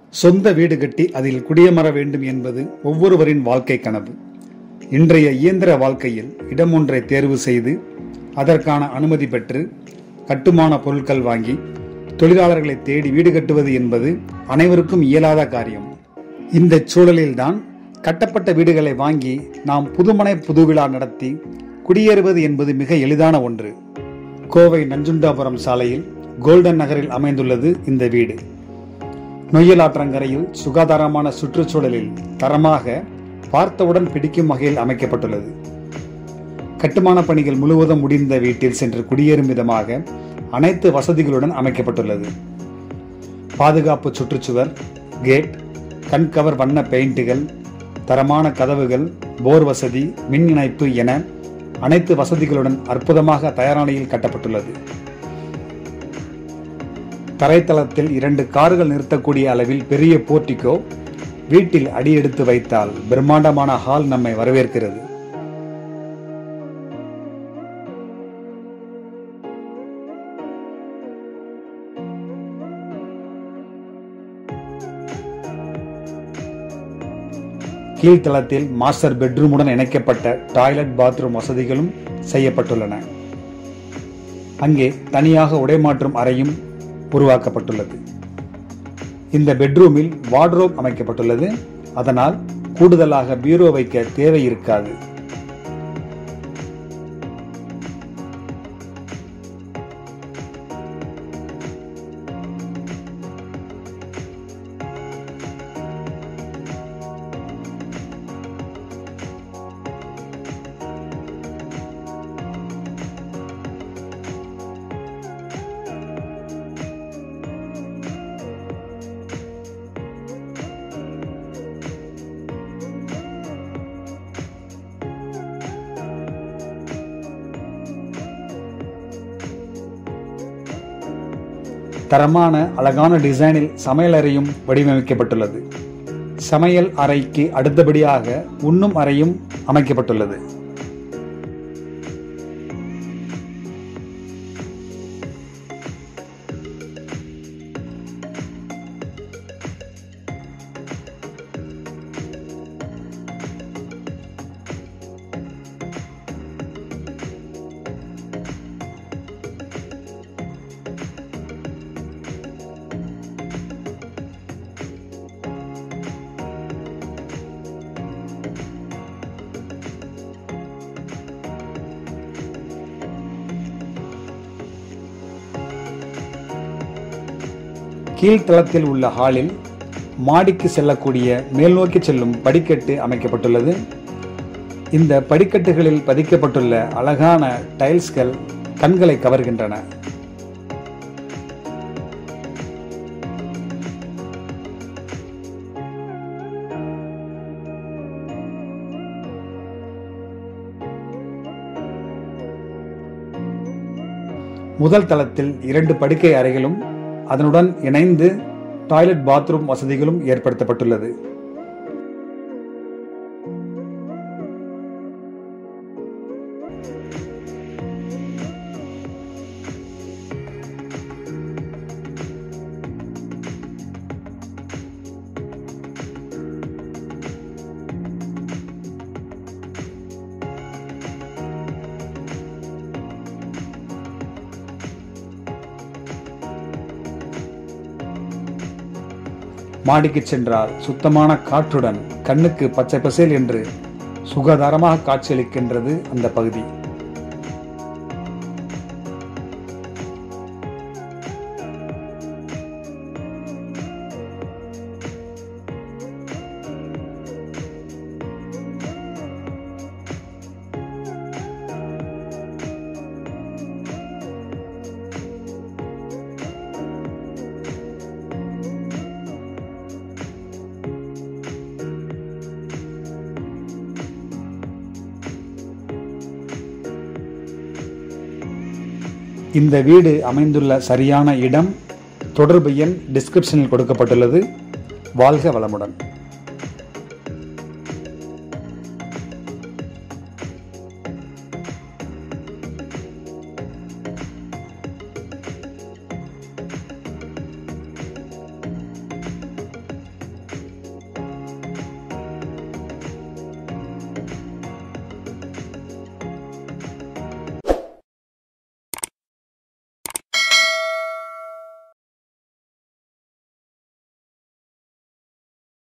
சொந்த வீடு கட்டி அதில் குடியமர வேண்டும் என்பது ஒவ்வொருவரின் வாழ்க்கை கனவு இன்றைய இயந்திர வாழ்க்கையில் இடம் ஒன்றை தேர்வு செய்து அதற்கான அனுமதி பெற்று கட்டுமான பொருட்கள் வாங்கி தொழிலாளர்களை தேடி வீடு கட்டுவது என்பது அனைவருக்கும் இயலாத காரியம் இந்த சூழலில்தான் கட்டப்பட்ட வீடுகளை வாங்கி நாம் புதுமனை புதுவிழா நடத்தி குடியேறுவது என்பது மிக எளிதான ஒன்று கோவை நஞ்சுண்டாபுரம் சாலையில் கோல்டன் நகரில் அமைந்துள்ளது இந்த வீடு நொய்யலாற்றங்கரையில் சுகாதாரமான சுற்றுச்சூழலில் தரமாக பார்த்தவுடன் பிடிக்கும் வகையில் அமைக்கப்பட்டுள்ளது கட்டுமான பணிகள் முழுவதும் முடிந்த வீட்டில் சென்று குடியேறும் விதமாக அனைத்து வசதிகளுடன் அமைக்கப்பட்டுள்ளது பாதுகாப்பு சுற்றுச்சுவர் கேட் கண்கவர் வண்ண பெயிண்டுகள் தரமான கதவுகள் போர் வசதி மின் இணைப்பு என அனைத்து வசதிகளுடன் அற்புதமாக தயார் நிலையில் கட்டப்பட்டுள்ளது தரைத்தளத்தில் இரண்டு கார்கள் நிறுத்தக்கூடிய அளவில் பெரிய போர்ட்டிகோ வீட்டில் அடியெடுத்து வைத்தால் பிரம்மாண்டமான ஹால் நம்மை வரவேற்கிறது கீழ்த்தளத்தில் மாஸ்டர் பெட்ரூமுடன் இணைக்கப்பட்ட டாய்லெட் பாத்ரூம் வசதிகளும் செய்யப்பட்டுள்ளன அங்கே தனியாக உடைமாற்றும் அறையும் உருவாக்கப்பட்டுள்ளது இந்த பெட்ரூமில் வார்ட்ரோப் அமைக்கப்பட்டுள்ளது அதனால் கூடுதலாக பீரோ வைக்க தேவை இருக்காது தரமான அழகான டிசைனில் சமையல் அறையும் வடிவமைக்கப்பட்டுள்ளது சமையல் அறைக்கு அடுத்தபடியாக உண்ணும் அறையும் அமைக்கப்பட்டுள்ளது கீழ்த்தளத்தில் உள்ள ஹாலில் மாடிக்கு செல்லக்கூடிய மேல்நோக்கி செல்லும் படிக்கட்டு அமைக்கப்பட்டுள்ளது இந்த படிக்கட்டுகளில் பதிக்கப்பட்டுள்ள அழகான டைல்ஸ்கள் கண்களை கவர்கின்றன முதல் தளத்தில் இரண்டு படுக்கை அறைகளும் அதனுடன் இணைந்து டாய்லெட் பாத்ரூம் வசதிகளும் ஏற்படுத்தப்பட்டுள்ளது மாடிக்கு சென்றால் சுத்தமான காற்றுடன் கண்ணுக்கு பச்சை பசேல் என்று சுகாதாரமாக காட்சியளிக்கின்றது அந்த பகுதி இந்த வீடு அமைந்துள்ள சரியான இடம் தொடர்பு எண் டிஸ்கிரிப்ஷனில் கொடுக்கப்பட்டுள்ளது வாழ்க வளமுடன்